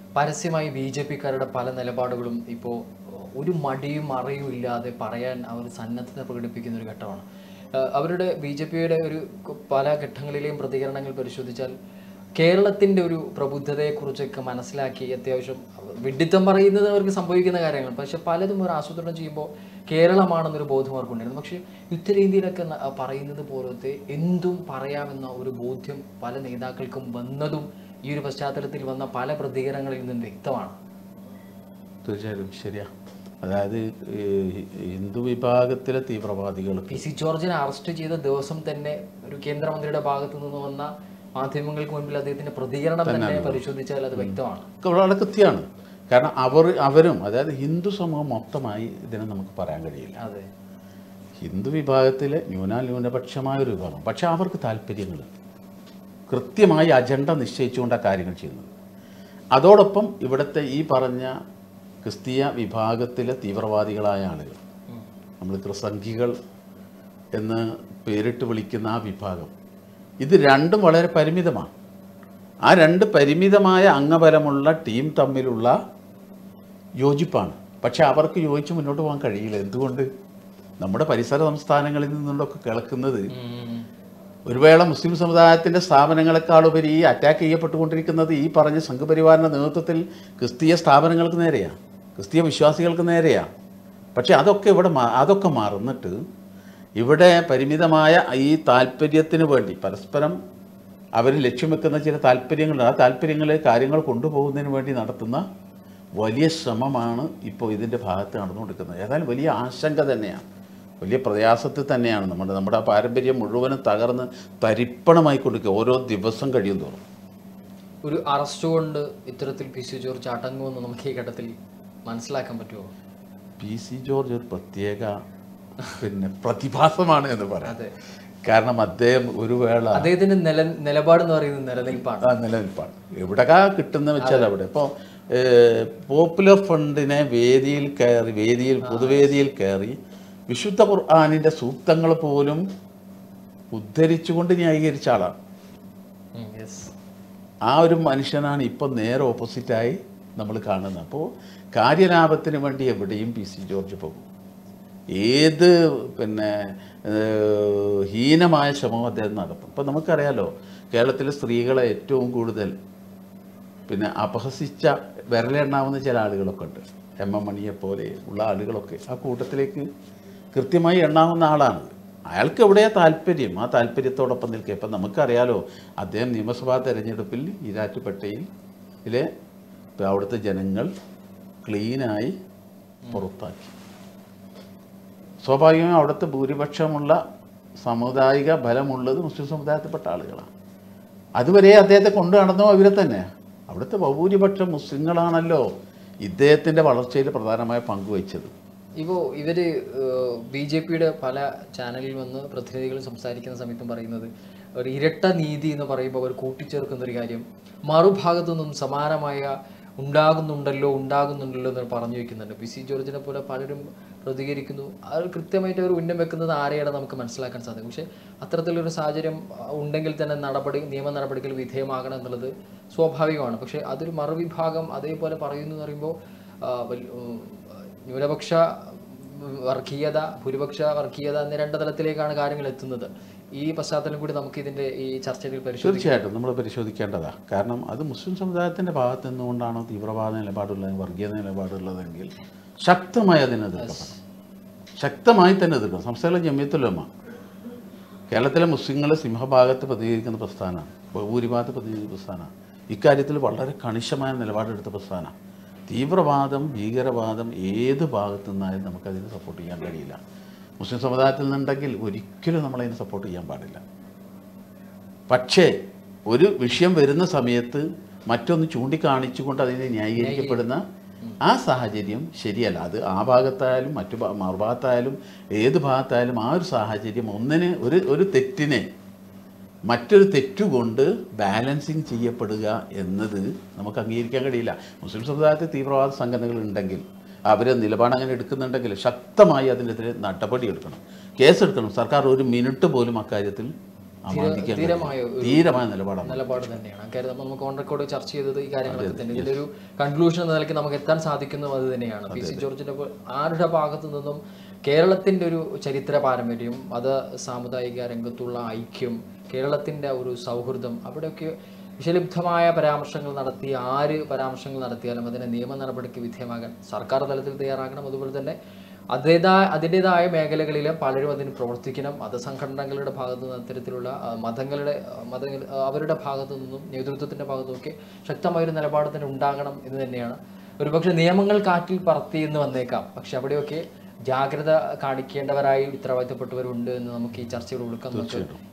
പരസ്യമായി B J പിക്കാരുടെ പല നിലപാടുകളും ഇപ്പോൾ ഒരു മടിയും മറയും ഇല്ലാതെ പറയാൻ അവർ സന്നദ്ധത പ്രകടിപ്പിക്കുന്ന ഒരു ഘട്ടമാണ് ഏഹ് അവരുടെ ബി ജെ പിയുടെ ഒരു ക- പല ഘട്ടങ്ങളിലെയും പ്രതികരണങ്ങൾ പരിശോധിച്ചാൽ കേരളത്തിൻ്റെ ഒരു പ്രബുദ്ധതയെക്കുറിച്ചൊക്കെ മനസ്സിലാക്കി അത്യാവശ്യം വിഡിത്തം പറയുന്നത് അവർക്ക് സംഭവിക്കുന്ന കാര്യങ്ങൾ പക്ഷെ പലതും ഒരു ആസൂത്രണം ചെയ്യുമ്പോൾ കേരളമാണെന്നൊരു ബോധം അവർക്കുണ്ടായിരുന്നു പക്ഷേ ഉത്തരേന്ത്യയിലൊക്കെ ന- പറയുന്നത് പോലത്തെ എന്തും പറയാമെന്ന ഒരു ബോധ്യം പല നേതാക്കൾക്കും വന്നതും ഈ ഒരു പശ്ചാത്തലത്തിൽ വന്ന പല പ്രതികരണങ്ങളിൽ നിന്നും വ്യക്തമാണ് തീർച്ചയായിട്ടും ശരിയാ അതായത് ഈ ഹിന്ദു വിഭാഗത്തിലെ തീവ്രവാദികൾ പി സി ജോർജിനെ അറസ്റ്റ് ചെയ്ത ദിവസം തന്നെ ഒരു കേന്ദ്രമന്ത്രിയുടെ ഭാഗത്തു നിന്ന് വന്ന മാധ്യമങ്ങൾക്ക് മുൻപിൽ അദ്ദേഹത്തിന്റെ പ്രതികരണം തന്നെ പരിശോധിച്ചാൽ അത് വ്യക്തമാണ് വളരെ കൃത്യമാണ് കാരണം അവർ അവരും അതായത് ഹിന്ദു സമൂഹം മൊത്തമായി ഇതിനെ നമുക്ക് പറയാൻ കഴിയില്ല അതെ ഹിന്ദു വിഭാഗത്തിലെ ന്യൂനാന്യൂനപക്ഷമായ ഒരു വിഭാഗം പക്ഷെ അവർക്ക് താല്പര്യങ്ങൾ കൃത്യമായി അജണ്ട നിശ്ചയിച്ചുകൊണ്ടാണ് കാര്യങ്ങൾ ചെയ്യുന്നത് അതോടൊപ്പം ഇവിടുത്തെ ഈ പറഞ്ഞ ക്രിസ്തീയ വിഭാഗത്തിലെ തീവ്രവാദികളായ ആളുകൾ ഉം. നമ്മൾ ക്രിസംഖികൾ എന്ന് പേരിട്ട് വിളിക്കുന്ന ആ വിഭാഗം ഇത് രണ്ടും വളരെ പരിമിതമാണ് ആ രണ്ട് പരിമിതമായ അംഗബലമുള്ള ടീം തമ്മിലുള്ള യോജിപ്പാണ് പക്ഷെ അവർക്ക് യോജിച്ച് മുന്നോട്ട് പോകാൻ കഴിയില്ല എന്തുകൊണ്ട് നമ്മുടെ പരിസര സംസ്ഥാനങ്ങളിൽ നിന്നുള്ളൊക്കെ കേൾക്കുന്നത് ഉം. ഒരു വേള മുസ്ലിം സമുദായത്തിൻ്റെ സ്ഥാപനങ്ങളെക്കാളുപരി ഈ അറ്റാക്ക് ചെയ്യപ്പെട്ടുകൊണ്ടിരിക്കുന്നത് ഈ പറഞ്ഞ സംഘപരിവാറിൻ്റെ നേതൃത്വത്തിൽ ക്രിസ്തീയ സ്ഥാപനങ്ങൾക്ക് നേരെയാണ് ക്രിസ്തീയ വിശ്വാസികൾക്ക് നേരെയാണ് പക്ഷേ അതൊക്കെ ഇവിടെ മാ- അതൊക്കെ മറന്നിട്ട് ഇവിടെ പരിമിതമായ ഈ താല്പര്യത്തിന് വേണ്ടി പരസ്പരം അവർ ലക്ഷ്യം വെക്കുന്ന ചില താല്പര്യങ്ങളുണ്ട് ആ താല്പര്യങ്ങളെ കാര്യങ്ങൾ കൊണ്ടുപോകുന്നതിന് വേണ്ടി നടത്തുന്ന വലിയ ശ്രമമാണ് ഇപ്പോൾ ഇതിൻ്റെ ഭാഗത്ത് നടന്നുകൊണ്ടിരിക്കുന്നത് ഏതായാലും വലിയ ആശങ്ക തന്നെയാണ് വലിയ പ്രയാസത്തിൽ തന്നെയാണ് നമ്മുടെ നമ്മുടെ ആ പാരമ്പര്യം മുഴുവനും തകർന്ന് തരിപ്പണമായി കൊടുക്കുക ഓരോ ദിവസം കഴിയും തോറും ഒരു അറസ്റ്റ് കൊണ്ട് ഇത്തരത്തിൽ പി സി ജോർജ് അടങ്ങുമെന്ന് നമുക്ക് ഈ ഘട്ടത്തിൽ മനസ്സിലാക്കാൻ പറ്റുമോ പി സി ജോർജ് ഒരു പ്രത്യേക പിന്നെ പ്രതിഭാസമാണ് എന്ന് പറയാം അതെ കാരണം അദ്ദേഹം ഒരു വേള അദ്ദേഹത്തിന്റെ നില നിലപാട് എന്ന് പറയുന്നത് നിലനിൽപ്പാണ് ആ നിലനിൽപ്പാണ് എവിടെക്കാ കിട്ടുന്ന വെച്ചാൽ അവിടെ ഇപ്പോൾ പോപ്പുലർ ഫണ്ടിനെ വേദിയിൽ കയറി വേദിയിൽ പൊതുവേദിയിൽ കയറി വിശുദ്ധ ഖുർആാനിൻ്റെ സൂക്തങ്ങൾ പോലും ഉദ്ധരിച്ചുകൊണ്ട് ന്യായീകരിച്ച ആളാണ് യെസ് ആ ഒരു മനുഷ്യനാണ് ഇപ്പം നേരെ ഓപ്പോസിറ്റായി നമ്മൾ കാണുന്നത് അപ്പോൾ കാര്യലാഭത്തിന് വേണ്ടി എവിടെയും പി സി ജോർജ് പോകും ഏത് പിന്നെ ഏഹ്, ഹീനമായ ശ്രമവും അദ്ദേഹം നടത്തും ഇപ്പം നമുക്കറിയാലോ കേരളത്തിലെ സ്ത്രീകളെ ഏറ്റവും കൂടുതൽ പിന്നെ അപഹസിച്ച വിരലെണ്ണാവുന്ന ചില ആളുകളൊക്കെ ഉണ്ട് എം എം മണിയെ പോലെ ഉള്ള ആളുകളൊക്കെ ആ കൂട്ടത്തിലേക്ക് കൃത്യമായി എണ്ണാവുന്ന ആളാണ് അയാൾക്ക് എവിടെയാ താല്പര്യം ആ താല്പര്യത്തോടൊപ്പം നിൽക്കുക ഇപ്പം നമുക്കറിയാലോ അദ്ദേഹം നിയമസഭാ തെരഞ്ഞെടുപ്പിൽ ഈരാറ്റുപേട്ടയിൽ ഇതിലെ ഇപ്പം അവിടുത്തെ ജനങ്ങൾ ക്ലീനായി പുറത്താക്കി സ്വാഭാവികമായും അവിടുത്തെ ഭൂരിപക്ഷമുള്ള സാമുദായിക ബലമുള്ളത് മുസ്ലിം സമുദായത്തിൽപ്പെട്ട ആളുകളാണ് അതുവരെ അദ്ദേഹത്തെ കൊണ്ടു നടന്നോ ഇവരെ തന്നെ അവിടുത്തെ ബഹുഭൂരിപക്ഷം മുസ്ലിങ്ങളാണല്ലോ ഇദ്ദേഹത്തിൻ്റെ വളർച്ചയിൽ പ്രധാനമായ പങ്കുവഹിച്ചത് ഇപ്പോൾ ഇവര് ബി ജെ പിയുടെ പല ചാനലിൽ വന്ന് പ്രതിനിധികൾ സംസാരിക്കുന്ന സമയത്തും പറയുന്നത് ഒരു ഇരട്ട നീതി എന്ന് പറയുമ്പോൾ അവർ കൂട്ടിച്ചേർക്കുന്ന ഒരു കാര്യം മറുഭാഗത്തു നിന്നും സമാനമായ ഉണ്ടാകുന്നുണ്ടല്ലോ ഉണ്ടാകുന്നുണ്ടല്ലോ എന്ന് പറഞ്ഞു വെക്കുന്നുണ്ട് പി സി ജോർജിനെ പോലെ പലരും പ്രതികരിക്കുന്നു അത് കൃത്യമായിട്ട് അവർ ഉന്നം വെക്കുന്നത് ആരെയാണ് നമുക്ക് മനസ്സിലാക്കാൻ സാധിക്കും പക്ഷേ അത്തരത്തിലൊരു സാഹചര്യം ആ, ഉണ്ടെങ്കിൽ തന്നെ നടപടി നിയമ നടപടികൾ വിധേയമാകണം എന്നുള്ളത് സ്വാഭാവികമാണ് പക്ഷേ അതൊരു മറുവിഭാഗം അതേപോലെ പറയുന്നു എന്ന് പറയുമ്പോൾ ആ, വൽ- ഉം, ന്യൂനപക്ഷ ഉം, വർഗീയത ഭൂരിപക്ഷ വർഗീയത എന്ന രണ്ട് തലത്തിലേക്കാണ് കാര്യങ്ങൾ എത്തുന്നത് ഈ പശ്ചാത്തലം കൂടി നമുക്ക് ഇതിന്റെ ഈ ചർച്ചയിൽ പരിശോധിക്കാം തീർച്ചയായിട്ടും നമ്മൾ പരിശോധിക്കേണ്ടതാണ് കാരണം അത് മുസ്ലിം സമുദായത്തിൻ്റെ ഭാഗത്ത് നിന്നുകൊണ്ടാണോ തീവ്രവാദ നിലപാടുള്ളത് വർഗീയത നിലപാടുള്ളതെങ്കിൽ ശക്തമായി അതിനെ എതിർക്കപ്പെടണം ശക്തമായി തന്നെ എതിർക്കണം സംസ്ഥാന ജമ്യത്തുലമ കേരളത്തിലെ മുസ്ലിങ്ങളെ സിംഹഭാഗത്ത് പ്രതികരിക്കുന്ന പ്രസ്ഥാനമാണ് ബഹുഭൂരിഭാഗത്ത് പ്രതികരിക്കുന്ന പ്രസ്ഥാനമാണ് ഇക്കാര്യത്തിൽ വളരെ കണിശമായ നിലപാടെടുത്ത പ്രസ്ഥാനമാണ് തീവ്രവാദം ഭീകരവാദം ഏത് ഭാഗത്തു നിന്നായാലും നമുക്കതിന് സപ്പോർട്ട് ചെയ്യാൻ കഴിയില്ല മുസ്ലിം സമുദായത്തിൽ നിന്നുണ്ടെങ്കിൽ ഒരിക്കലും നമ്മളതിനെ സപ്പോർട്ട് ചെയ്യാൻ പാടില്ല പക്ഷേ ഒരു വിഷയം വരുന്ന സമയത്ത് മറ്റൊന്ന് ചൂണ്ടിക്കാണിച്ചുകൊണ്ട് അതിനെ ന്യായീകരിക്കപ്പെടുന്ന ആ സാഹചര്യം ശരിയല്ല അത് ആ ഭാഗത്തായാലും മറ്റു ഭാ- മറുഭാഗത്തായാലും ഏത് ഭാഗത്തായാലും ആ ഒരു സാഹചര്യം ഒന്നിന് ഒരു ഒരു തെറ്റിനെ മറ്റൊരു തെറ്റുകൊണ്ട് ബാലൻസിങ് ചെയ്യപ്പെടുക എന്നത് നമുക്ക് അംഗീകരിക്കാൻ കഴിയില്ല മുസ്ലിം സമുദായത്തിൽ തീവ്രവാദ സംഘടനകൾ ഉണ്ടെങ്കിൽ അവർ നിലപാട് അങ്ങനെ എടുക്കുന്നുണ്ടെങ്കിൽ ശക്തമായി അതിനെതിരെ നടപടി എടുക്കണം കേസെടുക്കണം സർക്കാർ ഒരു മിനിറ്റ് പോലും അക്കാര്യത്തിൽ അമാന്തിക്കാൻ ധീരമായ കഴിയില്ല. ധീരമായ നിലപാടാണ് നിലപാട് തന്നെയാണ് കാര്യം നമ്മൾ നമുക്ക് ഓൺ റെക്കോർഡ് ചർച്ച ചെയ്തത് ഈ കാര്യങ്ങളൊക്കെ തന്നെ ഇതിലൊരു കൺക്ലൂഷൻ എന്ന നിലയ്ക്ക് നമുക്ക് എത്താൻ സാധിക്കുന്നതും അത് തന്നെയാണ് പി സി ജോർജിന്റെ പോ- ആരുടെ ഭാഗത്തു നിന്നും കേരളത്തിന്റെ ഒരു ചരിത്ര പാരമ്പര്യം മത സാമുദായിക രംഗത്തുള്ള ഐക്യം കേരളത്തിന്റെ ഒരു സൗഹൃദം അവിടെയൊക്കെ വിഷലിപ്തമായ പരാമർശങ്ങൾ നടത്തി ആര് പരാമർശങ്ങൾ നടത്തിയാലും അതിനെ നിയമ നടപടിക്ക് വിധേയമാകാൻ സർക്കാർ തലത്തിൽ തയ്യാറാകണം അതുപോലെ തന്നെ അതേതായ അതിൻ്റെതായ മേഖലകളിൽ പലരും അതിന് പ്രവർത്തിക്കണം മതസംഘടനകളുടെ ഭാഗത്തു നിന്ന് അത്തരത്തിലുള്ള ആ, മതങ്ങളുടെ ആ, മത ആ, അവരുടെ ഭാഗത്തു നിന്നും നേതൃത്വത്തിൻ്റെ ഭാഗത്തും ഒക്കെ ശക്തമായൊരു നിലപാട് തന്നെ ഉണ്ടാകണം എന്ന് തന്നെയാണ് ഒരുപക്ഷെ നിയമങ്ങൾ കാറ്റിൽ പറത്തി എന്ന് വന്നേക്കാം പക്ഷെ അവിടെയൊക്കെ ജാഗ്രത കാണിക്കേണ്ടവരായി ഉത്തരവാദിത്തപ്പെട്ടവരുണ്ട് എന്ന് നമുക്ക് ഈ ചർച്ചയുടെ ഉൾക്കം നമുക്ക്